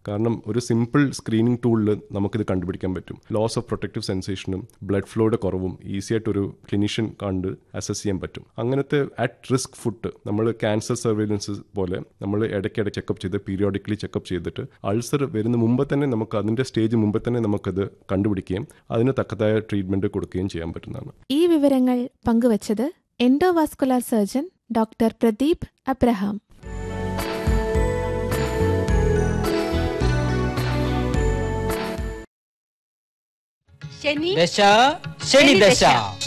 കാരണം ഒരു simple screening ടൂളിൽ നമുക്കിത് കണ്ടുപിടിക്കാൻ പറ്റും ലോസ് ഓഫ് പ്രൊട്ടക്റ്റീവ് സെൻസേഷനും ബ്ലഡ് ഫ്ലോയുടെ കുറവും ഈസി ആയിട്ട് ഒരു ക്ലിനീഷ്യൻ കണ്ട് അസസ് ചെയ്യാൻ പറ്റും അങ്ങനത്തെ അറ്റ് റിസ്ക് ഫുഡ് നമ്മൾ ക്യാൻസർ സർവൈലൻസ് പോലെ നമ്മൾ ഇടയ്ക്കിടെ ചെക്കപ്പ് ചെയ്ത് പീരിയോഡിക്കലി ചെക്കപ്പ് ചെയ്തിട്ട് അൾസർ വരുന്ന മുമ്പ് തന്നെ നമുക്ക് അതിൻ്റെ സ്റ്റേജ് മുമ്പ് തന്നെ നമുക്കത് കണ്ടുപിടിക്കുകയും അതിന് തക്കതായ ട്രീറ്റ്മെൻറ്റ് കൊടുക്കുകയും ചെയ്യാൻ പറ്റുന്നതാണ് ഈ വിവരങ്ങൾ പങ്കുവച്ചത് endovascular surgeon doctor Pradeep Abraham ശനി ദശ ശനി ദശ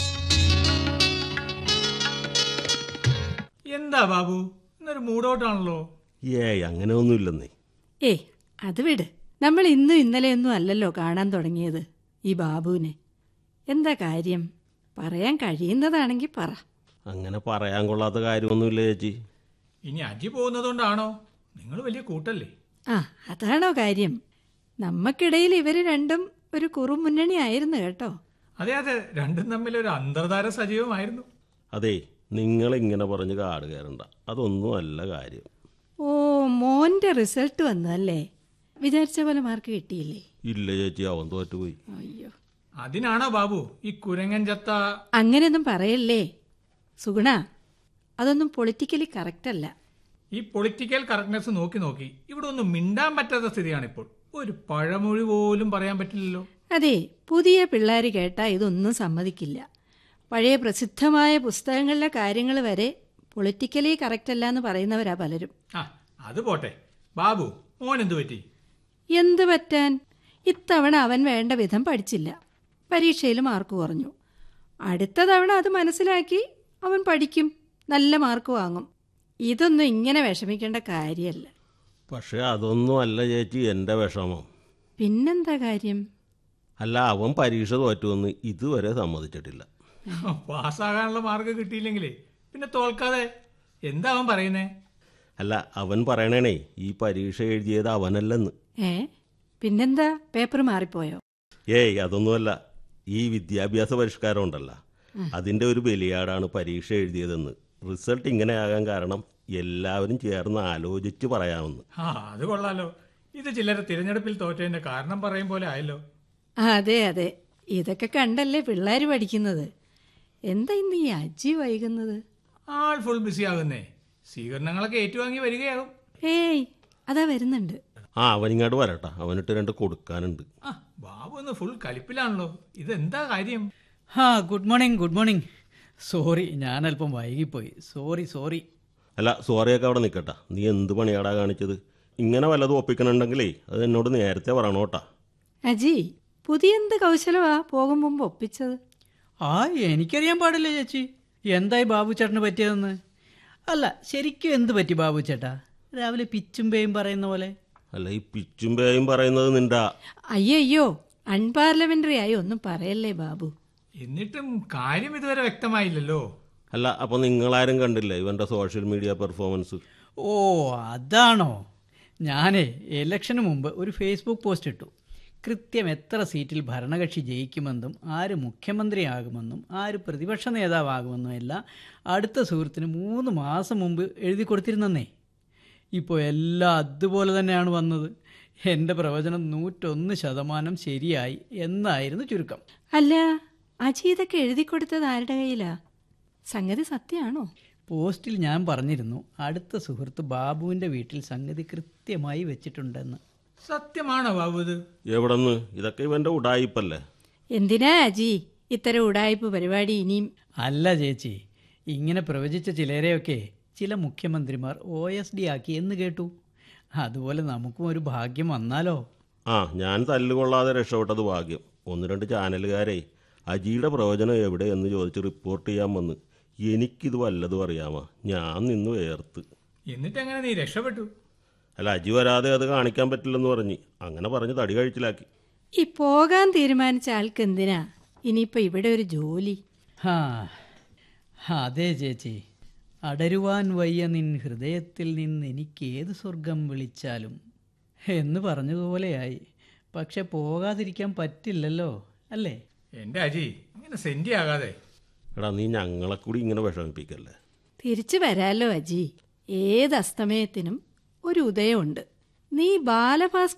എന്താ ബാബു ഇന്നൊരു മൂഡൗട്ടാണല്ലോ ഏയ് അങ്ങനെ ഒന്നുമില്ലെന്നേ ഏയ് അത് വിട് നമ്മൾ ഇന്നും ഇന്നലെയൊന്നും അല്ലല്ലോ കാണാൻ തുടങ്ങിയത് ഈ ബാബുവിനെ എന്താ കാര്യം പറയാൻ കഴിയുന്നതാണെങ്കിൽ പറ അങ്ങനെ പറയാൻ കൊള്ളാത്ത കാര്യമൊന്നുമില്ല ചേച്ചി ഇനി അജി പോകുന്നതുകൊണ്ടാണോ നിങ്ങൾ വലിയ കൂട്ടല്ലേ ആ അതാണോ കാര്യം നമ്മക്കിടയിൽ ഇവര് രണ്ടും ഒരു കുറുമുന്നണി ആയിരുന്നു കേട്ടോ അതെ അതെ രണ്ടും തമ്മിൽ ഒരു അന്തർധാര സജീവമായിരുന്നു അതെ നിങ്ങൾ ഇങ്ങനെ പറഞ്ഞ് കാട് കയറണ്ട അതൊന്നും അല്ല കാര്യം ഓ മോന്റെ റിസൾട്ട് വന്നല്ലേ വിചാരിച്ച പോലെ മാർക്ക് കിട്ടിയില്ലേ ഇല്ല ചേച്ചി അവൻ തോറ്റുപോയി അയ്യോ അതിനാണോ ബാബു ഈ കുരങ്ങൻ ചത്ത അങ്ങനെയൊന്നും പറയല്ലേ സുഗുണ അതൊന്നും പൊളിറ്റിക്കലി കറക്റ്റ് അല്ല ഈ പൊളിറ്റിക്കൽ കറക്റ്റ്നെസ് നോക്കി നോക്കി ഇവിടെ ഒന്നും മിണ്ടാൻ പറ്റാത്ത സ്ഥിതിയാണിപ്പോൾ ഒരു പഴമൊഴി പോലും പറയാൻ പറ്റില്ലല്ലോ അതെ പുതിയ പിള്ളേർ കേട്ടാൽ ഇതൊന്നും സമ്മതിക്കില്ല പഴയ പ്രസിദ്ധമായ പുസ്തകങ്ങളിലെ കാര്യങ്ങൾ വരെ പൊളിറ്റിക്കലി കറക്റ്റ് അല്ല എന്ന് പറയുന്നവരാ പലരും ആ അത് പോട്ടെ ബാബു മോൻ എന്തു പറ്റി എന്ത് പറ്റാൻ ഇത്തവണ അവൻ വേണ്ട വിധം പഠിച്ചില്ല പരീക്ഷയിൽ മാർക്ക് കുറഞ്ഞു അടുത്ത തവണ അത് മനസ്സിലാക്കി അവൻ പഠിക്കും നല്ല മാർക്ക് വാങ്ങും ഇതൊന്നും ഇങ്ങനെ വിഷമിക്കേണ്ട കാര്യമല്ല പക്ഷെ അതൊന്നും അല്ല ചേച്ചി എൻ്റെ വിഷമം പിന്നെന്താ കാര്യം അല്ല അവൻ പരീക്ഷ തോറ്റുവെന്ന് ഇതുവരെ സമ്മതിച്ചിട്ടില്ല പാസ്സാകാനുള്ള മാർക്ക് കിട്ടിയില്ലെങ്കിലേ പിന്നെ തോൽക്കാതെ എന്താ അവൻ പറയുന്നേ അല്ല അവൻ പറയണേണേ ഈ പരീക്ഷ എഴുതിയത് അവനല്ലെന്ന് ഏ പിന്നെന്താ പേപ്പർ മാറിപ്പോയോ ഏയ് അതൊന്നുമല്ല ഈ വിദ്യാഭ്യാസ പരിഷ്കാരം ഉണ്ടല്ല അതിൻ്റെ ഒരു ബലിയാടാണ് പരീക്ഷ എഴുതിയതെന്ന് റിസൾട്ട് ഇങ്ങനെ ആകാൻ കാരണം എല്ലാവരും ചേർന്ന് ആലോചിച്ച് പറയാമെന്ന് ആ അത് കൊള്ളാലോ ഇത് ചിലരെ തിരഞ്ഞെടുപ്പിൽ തോറ്റതിന്റെ കാരണം പറയും പോലെ ആയല്ലോ അതെ അതെ ഇതൊക്കെ കണ്ടല്ലേ പിള്ളേർ പഠിക്കുന്നത് എന്താ ഇന്ന് ഈ അജി വൈകുന്നത് ആൾ ഫുൾ ബിസി ആകുന്നേ സ്വീകരണങ്ങളൊക്കെ ഏറ്റുവാങ്ങി വരികയാകും ഏയ് അതാ വരുന്നുണ്ട് ആ അവനിങ്ങോട്ട് വരട്ടെ അവനിട്ട് രണ്ട് കൊടുക്കാനുണ്ട് ആ ബാബു ഒന്ന് ഫുൾ കലിപ്പിലാണല്ലോ ഇതെന്താ കാര്യം ആ good morning good morning sorry ഞാൻ അല്പം വൈകിപ്പോയി സോറി സോറി അല്ല സോറിയൊക്കെ അവിടെ നിൽക്കട്ടെ നീ എന്ത് പണിയാടാ കാണിച്ചത് ഇങ്ങനെ വല്ലതും ഒപ്പിക്കണുണ്ടെങ്കിലേ അത് എന്നോട് നേരത്തെ പറയണോട്ടാ അജി പുതിയ എന്ത് കൗശലമാ പോകും മുമ്പ് ഒപ്പിച്ചത് ആ എനിക്കറിയാൻ പാടില്ല ചേച്ചി എന്തായി ബാബു ചേട്ടന് പറ്റിയതെന്ന് അല്ല ശരിക്കും എന്ത് പറ്റി ബാബു ചേട്ടാ രാവിലെ പിച്ചും പേയും പറയുന്ന പോലെ അല്ല ഈ പിച്ചും പേയും പറയുന്നത് നിന്റെ അയ്യോ അൺപാർലമെന്ററി ആയി ഒന്നും പറയല്ലേ ബാബു എന്നിട്ടും കാര്യം ഇതുവരെ വ്യക്തമായില്ലല്ലോ അല്ല അപ്പോൾ നിങ്ങളാരും കണ്ടില്ല ഇവൻ്റെ സോഷ്യൽ മീഡിയ പെർഫോമൻസ് ഓ അതാണോ ഞാനേ ഇലക്ഷന് മുമ്പ് ഒരു ഫേസ്ബുക്ക് പോസ്റ്റ് ഇട്ടു കൃത്യം എത്ര സീറ്റിൽ ഭരണകക്ഷി ജയിക്കുമെന്നും ആര് മുഖ്യമന്ത്രിയാകുമെന്നും ആര് പ്രതിപക്ഷ നേതാവാകുമെന്നും എല്ലാം അടുത്ത സുഹൃത്തിന് മൂന്ന് മാസം മുമ്പ് എഴുതി കൊടുത്തിരുന്നേ ഇപ്പോൾ എല്ലാം അതുപോലെ തന്നെയാണ് വന്നത് എൻ്റെ പ്രവചനം നൂറ്റൊന്ന് ശതമാനം ശരിയായി എന്നായിരുന്നു ചുരുക്കം അല്ല അജി ഇതൊക്കെ എഴുതി കൊടുത്തത് ആരുടെ കയ്യിലാ സംഗതി സത്യമാണോ പോസ്റ്റിൽ ഞാൻ പറഞ്ഞിരുന്നു അടുത്ത സുഹൃത്ത് ബാബുവിൻ്റെ വീട്ടിൽ സംഗതി കൃത്യമായി വെച്ചിട്ടുണ്ടെന്ന് സത്യമാണോ ബാബു ഇത് എവിടെ നിന്ന് ഇതൊക്കെ ഇവൻ്റെ ഉടായിപ്പല്ലേ എന്തിനാ അജി ഇത്തരം ഉടായ്പ പരിപാടി ഇനിയും അല്ല ചേച്ചി ഇങ്ങനെ പ്രവചിച്ച ചിലരെയൊക്കെ ചില മുഖ്യമന്ത്രിമാർ ഒ എസ് ഡി ആക്കി എന്ന് കേട്ടു അതുപോലെ നമുക്കും ഒരു ഭാഗ്യം വന്നാലോ ആ ഞാൻ തല്ലുകൊള്ളാതെ രക്ഷപ്പെട്ടത് ഭാഗ്യം ഒന്ന് രണ്ട് ചാനലുകാരെ അജിയുടെ പ്രവചനം എവിടെ എന്ന് ചോദിച്ച് റിപ്പോർട്ട് ചെയ്യാൻ വന്ന് എനിക്കിത് വല്ലതും അറിയാമോ ഞാൻ നിന്ന് വേർത്ത് എന്നിട്ട് എങ്ങനെ നീ രക്ഷപ്പെട്ടു അല്ല അജി വരാതെ അത് കാണിക്കാൻ പറ്റില്ലെന്ന് പറഞ്ഞ് അങ്ങനെ പറഞ്ഞ് തടി കഴിച്ചിലാക്കി ഈ പോകാൻ തീരുമാനിച്ച ആൾക്ക് എന്തിനാ ഇനിയിപ്പോ ഇവിടെ ഒരു ജോലി ഹാ അതെ ചേച്ചി അടരുവാൻ വയ്യ നിൻ ഹൃദയത്തിൽ നിന്ന് എനിക്ക് ഏത് സ്വർഗം വിളിച്ചാലും എന്ന് പറഞ്ഞതുപോലെയായി പക്ഷെ പോകാതിരിക്കാൻ പറ്റില്ലല്ലോ അല്ലേ എന്റെ അജി ഇങ്ങനെ സെന്റി ആകാതെ എടാ നീ ഞങ്ങളെ കൂടി ഇങ്ങനെ വിഷമിപ്പിക്കല്ലേ തിരിച്ചു വരാലോ അജി ഏത് അസ്തമയത്തിനും ഒരു ഉദയമുണ്ട് നീ ബാലഭാസ്കർ